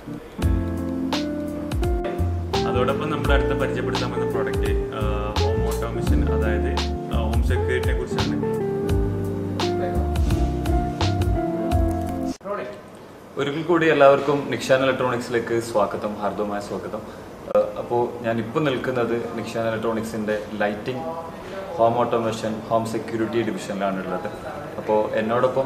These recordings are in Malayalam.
അതോടൊപ്പം നമ്മുടെ അടുത്ത് പരിചയപ്പെടുത്താൻ വന്ന പ്രോഡക്റ്റ് ഹോം ഓട്ടോമേഷൻ അതായത് ഹോം സെക്യൂരിറ്റിനെ കുറിച്ചാണ് ഒരിക്കൽ കൂടി എല്ലാവർക്കും നിക്ഷാൻ ഇലക്ട്രോണിക്സിലേക്ക് സ്വാഗതം ഹാർദവമായ സ്വാഗതം അപ്പോൾ ഞാൻ ഇപ്പോൾ നിൽക്കുന്നത് നിക്ഷാൻ ഇലക്ട്രോണിക്സിൻ്റെ lighting home automation home security ഡിവിഷനിലാണ് ഉള്ളത് അപ്പോൾ എന്നോടൊപ്പം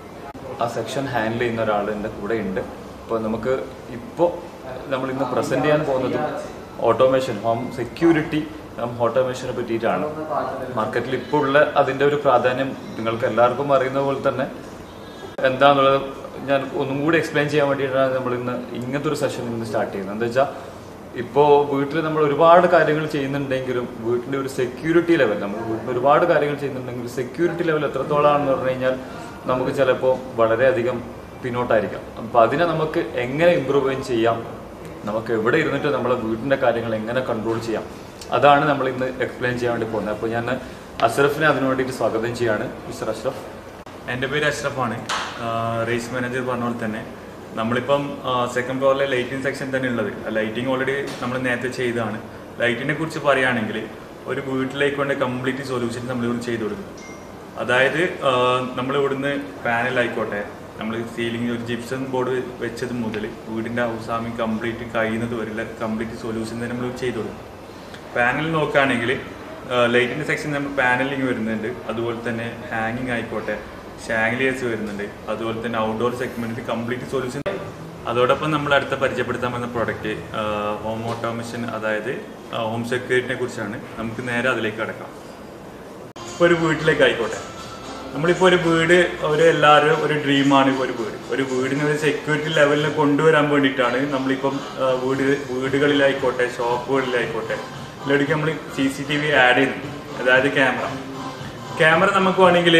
ആ സെക്ഷൻ ഹാൻഡിൽ ചെയ്യുന്ന ഒരാൾ എൻ്റെ കൂടെ ഉണ്ട് അപ്പോൾ നമുക്ക് ഇപ്പോൾ നമ്മൾ ഇന്ന് പ്രസൻറ്റ് ചെയ്യാൻ പോകുന്നത് ഓട്ടോമേഷൻ ഹോം സെക്യൂരിറ്റി ഹോം ഓട്ടോമേഷനെ പറ്റിയിട്ടാണ് മാർക്കറ്റിൽ ഇപ്പോൾ ഉള്ള അതിൻ്റെ ഒരു പ്രാധാന്യം നിങ്ങൾക്ക് എല്ലാവർക്കും അറിയുന്ന പോലെ തന്നെ എന്താന്നുള്ളത് ഞാൻ ഒന്നും കൂടി എക്സ്പ്ലെയിൻ ചെയ്യാൻ വേണ്ടിയിട്ടാണ് നമ്മൾ ഇന്ന് ഇങ്ങനത്തെ ഒരു സെഷൻ ഇന്ന് സ്റ്റാർട്ട് ചെയ്യുന്നത് എന്താ വെച്ചാൽ ഇപ്പോൾ വീട്ടിൽ നമ്മൾ ഒരുപാട് കാര്യങ്ങൾ ചെയ്യുന്നുണ്ടെങ്കിലും വീട്ടിൻ്റെ ഒരു സെക്യൂരിറ്റി ലെവൽ നമ്മൾ വീട്ടിൽ ഒരുപാട് കാര്യങ്ങൾ ചെയ്യുന്നുണ്ടെങ്കിൽ സെക്യൂരിറ്റി ലെവൽ എത്രത്തോളാണെന്ന് പറഞ്ഞു കഴിഞ്ഞാൽ നമുക്ക് ചിലപ്പോൾ വളരെയധികം പിന്നോട്ടായിരിക്കാം അപ്പോൾ അതിനെ നമുക്ക് എങ്ങനെ ഇമ്പ്രൂവ് ചെയ്യാം നമുക്ക് എവിടെ ഇരുന്നിട്ട് നമ്മളെ വീടിൻ്റെ കാര്യങ്ങൾ എങ്ങനെ കൺട്രോൾ ചെയ്യാം അതാണ് നമ്മൾ ഇന്ന് എക്സ്പ്ലെയിൻ ചെയ്യാൻ വേണ്ടി പോകുന്നത് അപ്പോൾ ഞാൻ അഷ്റഫിനെ അതിനു വേണ്ടിയിട്ട് സ്വാഗതം ചെയ്യാണ് മിസ്റ്റർ അഷ്റഫ് എൻ്റെ പേര് അഷ്റഫാണ് റേസ് മാനേജർ പറഞ്ഞ പോലെ തന്നെ നമ്മളിപ്പം സെക്കൻഡ് ഫ്ലോറിലെ ലൈറ്റിംഗ് സെക്ഷൻ തന്നെ ഉള്ളത് ലൈറ്റിംഗ് ഓൾറെഡി നമ്മൾ നേരത്തെ ചെയ്തതാണ് ലൈറ്റിനെ കുറിച്ച് പറയുകയാണെങ്കിൽ ഒരു വീട്ടിലേക്ക് കൊണ്ട് കംപ്ലീറ്റ് സൊല്യൂഷൻ നമ്മൾ ഇവിടെ ചെയ്തു കൊടുക്കും അതായത് നമ്മൾ ഇവിടുന്ന് പാനൽ ആയിക്കോട്ടെ നമ്മൾ സീലിംഗ് ഒരു ജിപ്സം ബോർഡ് വെച്ചത് മുതൽ വീടിൻ്റെ ഹൗസാമി കംപ്ലീറ്റ് കഴിയുന്നത് വരെ കംപ്ലീറ്റ് സൊല്യൂഷൻ തന്നെ നമ്മൾ ചെയ്തു കൊടുക്കും പാനൽ നോക്കുകയാണെങ്കിൽ ലൈറ്റിൻ്റെ സെക്ഷൻ നമ്മൾ പാനലിങ് വരുന്നുണ്ട് അതുപോലെ തന്നെ ഹാങ്ങിങ് ആയിക്കോട്ടെ ഷാങ്ലിയേഴ്സ് വരുന്നുണ്ട് അതുപോലെ തന്നെ ഔട്ട്ഡോർ സെഗ്മെന്റ് കംപ്ലീറ്റ് സൊല്യൂഷൻ അതോടൊപ്പം നമ്മൾ അടുത്ത പരിചയപ്പെടുത്താൻ വന്ന പ്രോഡക്റ്റ് ഹോം ഓട്ടോമേഷൻ അതായത് ഹോം സെക്യൂരിറ്റിനെ കുറിച്ചാണ് നമുക്ക് നേരെ അതിലേക്ക് കടക്കാം ഇപ്പോൾ ഒരു വീട്ടിലേക്ക് ആയിക്കോട്ടെ നമ്മളിപ്പോൾ ഒരു വീട് ഒരു എല്ലാവരും ഒരു ഡ്രീമാണ് ഇപ്പോൾ ഒരു വീട് ഒരു വീടിന് ഒരു സെക്യൂരിറ്റി ലെവലിൽ കൊണ്ടുവരാൻ വേണ്ടിയിട്ടാണ് നമ്മളിപ്പം ആ, വീട് വീടുകളിലായിക്കോട്ടെ ഷോപ്പുകളിലായിക്കോട്ടെ ഇതിലേക്ക് നമ്മൾ C C T V add ചെയ്യുന്നു അതായത് ക്യാമറ ക്യാമറ നമുക്ക് വേണമെങ്കിൽ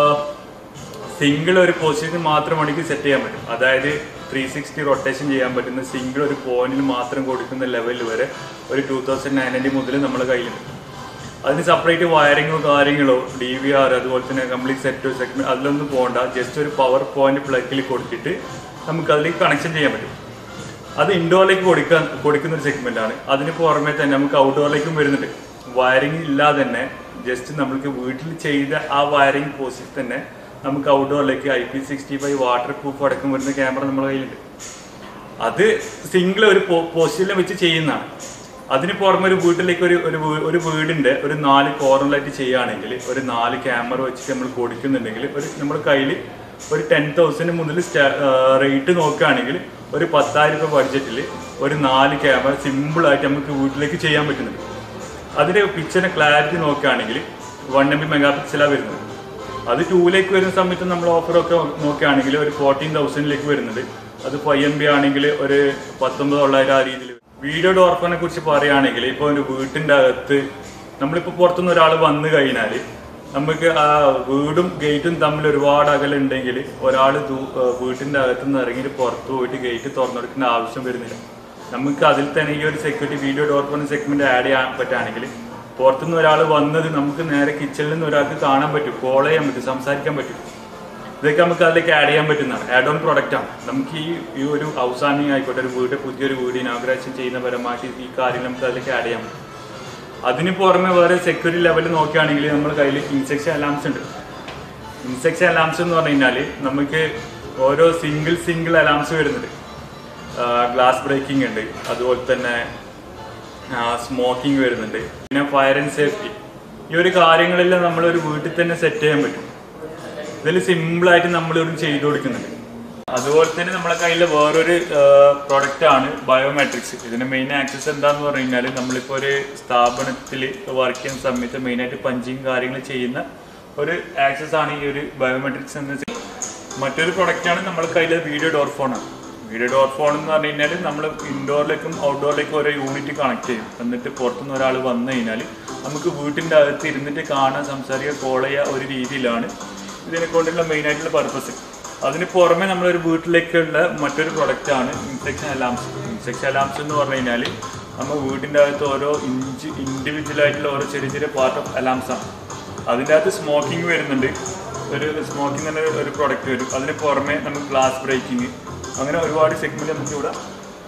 സിംഗിൾ ഒരു പൊസിഷൻ മാത്രം വേണമെങ്കിൽ സെറ്റ് ചെയ്യാൻ പറ്റും അതായത് ത്രീ സിക്സ്റ്റി റൊട്ടേഷൻ ചെയ്യാൻ പറ്റുന്ന സിംഗിൾ ഒരു പോയിന്റിൽ മാത്രം കൊടുക്കുന്ന ലെവലിൽ വരെ ഒരു ടൂ തൗസൻഡ് നയൻറ്റി മുതൽ നമ്മുടെ കയ്യിലുണ്ട് അതിന് സെപ്പറേറ്റ് വയറിങ്ങോ കാര്യങ്ങളോ ഡി വി ആർ അതുപോലെ തന്നെ കംപ്ലീറ്റ് സെറ്റ് സെഗ്മെന്റ് അതിലൊന്നും പോകണ്ട ജസ്റ്റ് ഒരു പവർ പോയിന്റ് പ്ലഗിൽ കൊടുത്തിട്ട് നമുക്ക് അതിലേക്ക് കണക്ഷൻ ചെയ്യാൻ പറ്റും അത് ഇൻഡോറിലേക്ക് കൊടുക്കാൻ കൊടുക്കുന്ന ഒരു സെഗ്മെന്റ് ആണ് അതിന് പുറമെ തന്നെ നമുക്ക് ഔട്ട്ഡോറിലേക്കും വരുന്നുണ്ട് വയറിംഗ് ഇല്ലാതെ തന്നെ ജസ്റ്റ് നമുക്ക് വീട്ടിൽ ചെയ്ത ആ വയറിംഗ് പോസിറ്റ് തന്നെ നമുക്ക് ഔട്ട്ഡോറിലേക്ക് I P sixty five waterproof അടക്കം വരുന്ന ക്യാമറ നമ്മുടെ കയ്യിലുണ്ട് അത് സിംഗിൾ ഒരു പോസ്റ്റിലും വെച്ച് ചെയ്യുന്നതാണ് അതിന് പുറമെ ഒരു വീട്ടിലേക്ക് ഒരു ഒരു വീ- ഒരു വീടിന്റെ ഒരു നാല് കോർണറായിട്ട് ചെയ്യുകയാണെങ്കിൽ ഒരു നാല് ക്യാമറ വെച്ചിട്ട് നമ്മൾ കൊടുക്കുന്നുണ്ടെങ്കിൽ ഒരു നമ്മുടെ കയ്യിൽ ഒരു ടെൻ തൗസൻഡ് മുതൽ റേറ്റ് നോക്കുകയാണെങ്കിൽ ഒരു പത്തായിരം രൂപ ബഡ്ജറ്റിൽ ഒരു നാല് ക്യാമറ സിമ്പിളായിട്ട് നമുക്ക് വീട്ടിലേക്ക് ചെയ്യാൻ പറ്റുന്നുണ്ട് അതിന്റെ പിക്ചറിന്റെ ക്ലാരിറ്റി നോക്കുകയാണെങ്കിൽ വൺ എം ബി മെഗാ പിക്സലാണ് വരുന്നത് അത് ടൂലേക്ക് വരുന്ന സമയത്ത് നമ്മൾ ഓഫറൊക്കെ നോക്കുകയാണെങ്കിൽ ഒരു ഫോർട്ടീൻ തൗസൻഡിലേക്ക് വരുന്നുണ്ട് അത് ഫൈവ് എം ബി ആണെങ്കിൽ ഒരു പത്തൊമ്പത് തൊള്ളായിരം ആ രീതിയിൽ വീഡിയോ ഡോർഫിനെ കുറിച്ച് പറയുകയാണെങ്കിൽ ഇപ്പോൾ ഒരു വീട്ടിൻ്റെ അകത്ത് നമ്മളിപ്പോൾ പുറത്തുനിന്ന് ഒരാൾ വന്നു കഴിഞ്ഞാൽ നമുക്ക് ആ വീടും ഗേറ്റും തമ്മിൽ ഒരുപാട് അകലുണ്ടെങ്കിൽ ഒരാൾ വീട്ടിൻ്റെ അകത്ത് നിന്ന് ഇറങ്ങിയിട്ട് പുറത്ത് പോയിട്ട് ഗേറ്റ് തുറന്നു കൊടുക്കേണ്ട ആവശ്യം വരുന്നില്ല നമുക്ക് അതിൽ തന്നെ ഈ ഒരു സെക്യൂരിറ്റി വീഡിയോ ഡോർഫിന് സെഗ്മെന്റ് ആഡ് ചെയ്യാൻ പറ്റുകയാണെങ്കിൽ പുറത്തുനിന്ന് ഒരാൾ വന്നത് നമുക്ക് നേരെ കിച്ചണിൽ നിന്ന് ഒരാൾക്ക് കാണാൻ പറ്റും കോൾ ചെയ്യാൻ പറ്റും സംസാരിക്കാൻ പറ്റും ഇതൊക്കെ നമുക്ക് അതിലേക്ക് ആഡ് ചെയ്യാൻ പറ്റുന്നതാണ് ആഡ് ഓൺ പ്രൊഡക്റ്റ് ആണ് നമുക്ക് ഈ ഈ ഒരു ഔസാമിങ് ആയിക്കോട്ടെ ഒരു വീട് പുതിയൊരു വീട് ഇനാഗ്രേഷൻ ചെയ്യുന്ന പരമായിട്ട് ഈ കാര്യങ്ങൾ നമുക്ക് അതിലേക്ക് ആഡ് ചെയ്യാൻ പറ്റും അതിന് പുറമെ വേറെ സെക്യൂരിറ്റി ലെവലിൽ നോക്കുകയാണെങ്കിൽ നമ്മുടെ കയ്യിൽ ഇൻസെക്ഷൻ അലാംസ് ഉണ്ട് ഇൻസെക്ഷൻ അലാംസ് എന്ന് പറഞ്ഞു കഴിഞ്ഞാൽ നമുക്ക് ഓരോ സിംഗിൾ സിംഗിൾ അലാംസ് വരുന്നുണ്ട് ഗ്ലാസ് ബ്രേക്കിംഗ് ഉണ്ട് അതുപോലെ തന്നെ സ്മോക്കിംഗ് വരുന്നുണ്ട് പിന്നെ ഫയർ ആൻഡ് സേഫ്റ്റി ഈ ഒരു കാര്യങ്ങളെല്ലാം നമ്മൾ ഒരു വീട്ടിൽ തന്നെ സെറ്റ് ചെയ്യാൻ പറ്റും ഇതിൽ സിമ്പിളായിട്ട് നമ്മൾ ഒരു ചെയ്തു കൊടുക്കുന്നുണ്ട് അതുപോലെ തന്നെ നമ്മളെ കയ്യിൽ വേറൊരു പ്രൊഡക്റ്റ് ആണ് ബയോമെട്രിക്സ് ഇതിന്റെ മെയിൻ ആക്സസ് എന്താന്ന് പറഞ്ഞു കഴിഞ്ഞാൽ നമ്മളിപ്പോൾ ഒരു സ്ഥാപനത്തിൽ വർക്ക് ചെയ്യുന്ന സമയത്ത് മെയിനായിട്ട് പഞ്ചിങ് കാര്യങ്ങൾ ചെയ്യുന്ന ഒരു ആക്സസ് ആണ് ഈ ഒരു ബയോമെട്രിക്സ് എന്ന് വെച്ചാൽ മറ്റൊരു പ്രൊഡക്റ്റ് ആണ് നമ്മുടെ കയ്യിൽ വീഡിയോ ഡോർ ഫോൺ ആണ് വീഡിയോ ഡോർ ഫോൺ എന്ന് പറഞ്ഞു കഴിഞ്ഞാൽ നമ്മൾ ഇൻഡോറിലേക്കും ഔട്ട്ഡോറിലേക്കും ഓരോ യൂണിറ്റ് കണക്ട് ചെയ്യും എന്നിട്ട് പുറത്തുനിന്ന് ഒരാൾ വന്നു കഴിഞ്ഞാൽ നമുക്ക് വീട്ടിൻ്റെ അകത്ത് ഇരുന്നിട്ട് കാണാൻ സംസാരിക്കുക കോൾ ചെയ്യുക ഒരു രീതിയിലാണ് ഇതിനെ കൊണ്ടുള്ള മെയിൻ ആയിട്ടുള്ള പർപ്പസ് അതിന് പുറമെ നമ്മളൊരു വീട്ടിലേക്കുള്ള മറ്റൊരു പ്രൊഡക്റ്റ് ആണ് ഇൻസെക്ഷൻ അലാംസ് ഇൻസെക്ഷൻ അലാംസ് എന്ന് പറഞ്ഞു കഴിഞ്ഞാൽ നമ്മൾ വീടിൻ്റെ അകത്ത് ഓരോ ഇഞ്ച് ഇൻഡിവിജ്വൽ ആയിട്ടുള്ള ഓരോ ചെറിയ ചെറിയ പാർട്ട് ഓഫ് അലാംസ് ആണ് അതിൻ്റെ അകത്ത് സ്മോക്കിംഗ് വരുന്നുണ്ട് ഒരു സ്മോക്കിംഗ് തന്നെ ഒരു പ്രൊഡക്റ്റ് വരും അതിന് പുറമെ നമുക്ക് ഗ്ലാസ് ബ്രേക്കിംഗ് അങ്ങനെ ഒരുപാട് സെഗ്മെന്റ് നമുക്ക് ഇവിടെ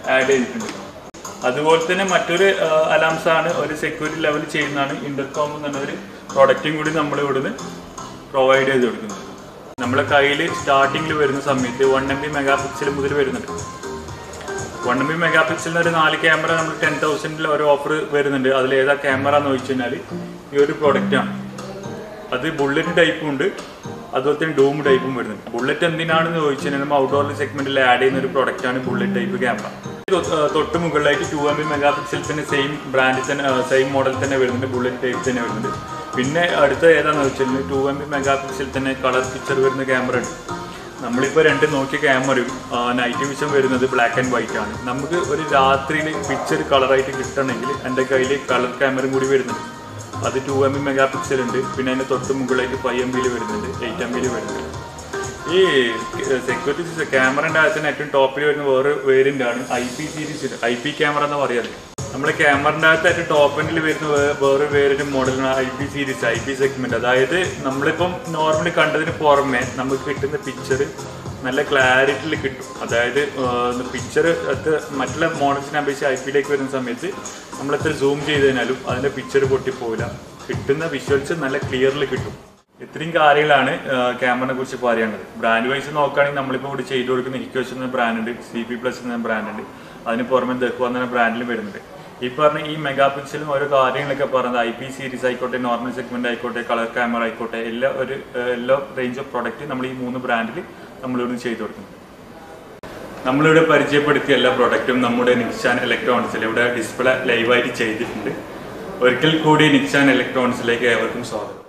ആഡ് ചെയ്തിട്ടുണ്ട് അതുപോലെ തന്നെ മറ്റൊരു അലാംസ് ആണ് ഒരു സെക്യൂരിറ്റി ലെവൽ ചെയ്യുന്നതാണ് ഇന്റർകോം എന്ന് പറഞ്ഞ ഒരു പ്രൊഡക്റ്റും കൂടി നമ്മൾ ഇവിടുന്ന് പ്രൊവൈഡ് ചെയ്ത് കൊടുക്കുന്നത് നമ്മളെ കയ്യിൽ സ്റ്റാർട്ടിങ്ങിൽ വരുന്ന സമയത്ത് one M B mega pixel മുതൽ വരുന്നുണ്ട് വൺ എം ബി മെഗാ പിക്സലിന് ഒരു നാല് ക്യാമറ നമ്മൾ ടെൻ തൗസൻഡിൽ ഒരു ഓഫർ വരുന്നുണ്ട് അതിൽ ഏതാ ക്യാമറ എന്ന് ചോദിച്ചു കഴിഞ്ഞാൽ ഈ ഒരു പ്രൊഡക്റ്റാണ് അത് ബുള്ളറ്റ് ടൈപ്പും ഉണ്ട് അതുപോലെ തന്നെ ഡൂം ടൈപ്പും വരുന്നുണ്ട് ബുള്ളറ്റ് എന്തിനാണെന്ന് ചോദിച്ചു കഴിഞ്ഞാൽ നമ്മൾ ഔട്ട്ഡോർ സെഗ്മെന്റിൽ ആഡ് ചെയ്യുന്ന ഒരു പ്രൊഡക്റ്റ് ആണ് ബുള്ളറ്റ് ടൈപ്പ് ക്യാമറ തൊട്ട് മുകളിലായിട്ട് two M B mega pixel തന്നെ സെയിം ബ്രാൻഡിൽ തന്നെ സെയിം മോഡൽ തന്നെ വരുന്നുണ്ട് ബുള്ളറ്റ് ടൈപ്പ് തന്നെ വരുന്നുണ്ട് പിന്നെ അടുത്ത ഏതാണെന്ന് വെച്ചാൽ two M B mega pixel തന്നെ കളർ പിക്ചർ വരുന്ന ക്യാമറ ഉണ്ട് നമ്മളിപ്പോൾ രണ്ട് നോക്കിയ ക്യാമറയും നൈറ്റ് വിഷൻ വരുന്നത് ബ്ലാക്ക് ആൻഡ് വൈറ്റ് ആണ് നമുക്ക് ഒരു രാത്രിയിൽ പിക്ചർ കളറായിട്ട് കിട്ടണമെങ്കിൽ എൻ്റെ കയ്യിൽ കളർ ക്യാമറയും കൂടി വരുന്നുണ്ട് അത് two M B mega pixel ഉണ്ട് പിന്നെ അതിൻ്റെ തൊട്ട് മുകളിലേക്ക് ഫൈവ് എം ബിയിൽ വരുന്നുണ്ട് എയ്റ്റ് എം ബിയിൽ വരുന്നുണ്ട് ഈ സെക്യൂരിറ്റി ക്യാമറൻ്റെ അകത്തിന് ഏറ്റവും ടോപ്പിൽ വരുന്ന വേറെ വേരിയൻ്റ് ആണ് I P series I P camera എന്ന് പറയാറ് നമ്മുടെ ക്യാമറൻ്റെ അകത്ത് ഏറ്റവും ടോപ്പ് എൻഡിൽ വരുന്ന വേ- വേറെ വേറൊരു മോഡലാണ് I P series I P segment അതായത് നമ്മളിപ്പം നോർമലി കണ്ടതിന് പുറമെ നമുക്ക് കിട്ടുന്ന പിക്ചർ നല്ല ക്ലാരിറ്റിയിൽ കിട്ടും അതായത് പിക്ചർ മറ്റുള്ള മോഡൽസിനെ അപേക്ഷിച്ച് ഐ പിയിലേക്ക് വരുന്ന സമയത്ത് നമ്മൾ എത്ര സൂം ചെയ്ത് കഴിഞ്ഞാലും അതിന്റെ പിക്ചർ പൊട്ടിപ്പോവില്ല കിട്ടുന്ന വിഷ്വൽസ് നല്ല ക്ലിയറിൽ കിട്ടും ഇത്രയും കാര്യങ്ങളാണ് ക്യാമറയെ കുറിച്ച് പറയാനുള്ളത് ബ്രാൻഡ് വൈസ് നോക്കുകയാണെങ്കിൽ നമ്മളിപ്പോൾ ഇവിടെ ചെയ്തു കൊടുക്കുന്ന ഇക്വേഷൻ എന്ന ബ്രാൻഡ് ഉണ്ട് സി പി പ്ലസ് എന്ന ബ്രാൻഡ് ഉണ്ട് അതിന് പുറമെ ദഹ്വ എന്ന ബ്രാൻഡിലും വരുന്നുണ്ട് ഈ പറഞ്ഞ ഈ മെഗാ പിക്സലും ഓരോ കാര്യങ്ങളൊക്കെ പറഞ്ഞത് ഐ പി സീരീസ് ആയിക്കോട്ടെ നോർമൽ സെഗ്മെന്റ് ആയിക്കോട്ടെ കളർ ക്യാമറ ആയിക്കോട്ടെ എല്ലാ ഒരു ഏഹ്, എല്ലാ റേഞ്ച് ഓഫ് പ്രൊഡക്റ്റ് നമ്മൾ ഈ മൂന്ന് ബ്രാൻഡിൽ നമ്മളിവിടെ ചെയ്തു കൊടുക്കുന്നത് നമ്മളിവിടെ പരിചയപ്പെടുത്തിയ എല്ലാ പ്രൊഡക്റ്റും നമ്മുടെ നിക്സാൻ ഇലക്ട്രോണിക്സിൽ ഇവിടെ ഡിസ്പ്ലേ ലൈവായിട്ട് ചെയ്തിട്ടുണ്ട് ഒരിക്കൽ കൂടി നിക്സാൻ ഇലക്ട്രോണിക്സിലേക്ക് ഏവർക്കും സ്വാഗതം